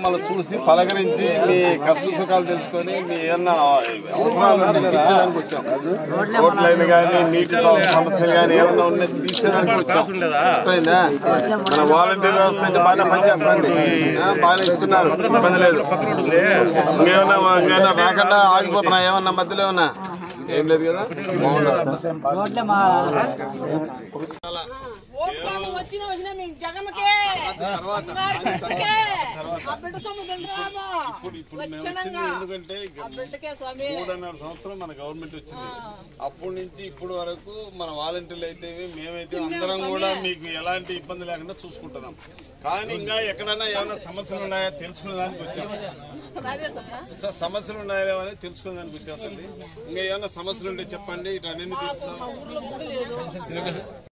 మమ్మల్ని చూసి పలకరించి మీ కష్ట సుఖాలు తెలుసుకొని మీ ఏమన్నా అవసరాలు ఉంటే తీర్చడానికి వచ్చాం రోడ్ లైన్ కానీ నీటి సమస్యలు కానీ ఏమన్నా ఉన్నాయి తీర్చడానికి వచ్చాం అర్థమైందా? మన వాలంటీర్ వ్యవస్థ అయితే బాగా పనిచేస్తుంది ఆ, బాగా ఇస్తున్నారు ఇబ్బంది లేదు ఇంకేమన్నా ఇంకేమన్నా రాకుండా ఆగిపోతున్నా ఏమన్నా మధ్యలో ఏమన్నా ఏం లేదు కదా బాగుండదు ఓట్లకు వచ్చిన వచ్చిన మేము జగన్కే బిడ్డకే ఆ బిడ్డ సొమ్ము రాము ఇప్పుడు ఇప్పుడు మేము వచ్చింది లక్షణంగా ఎందుకంటే ఆ బిడ్డకే స్వామి మూడున్నర సంవత్సరం మన గవర్నమెంట్ వచ్చింది అప్పటి నుంచి ఇప్పటి వరకు మన వాలంటీర్లు అయితే మేమైతే అందరం కూడా మీకు ఎలాంటి ఇబ్బంది లేకుండా చూసుకుంటున్నాం కానీ ఇంకా ఎక్కడైనా ఏమైనా సమస్యలు ఉన్నాయా తెలుసుకునే దానికి వచ్చాము అదే సార్ సార్ సమస్యలు ఉన్నాయా అని తెలుసుకునే దానికి వచ్చాం తల్లి ఇంకా ఏమైనా సమస్యలు ఉంటే చెప్పండి ఇటు అన్ని తీరుస్తాం ఊర్లో గుడి లేదు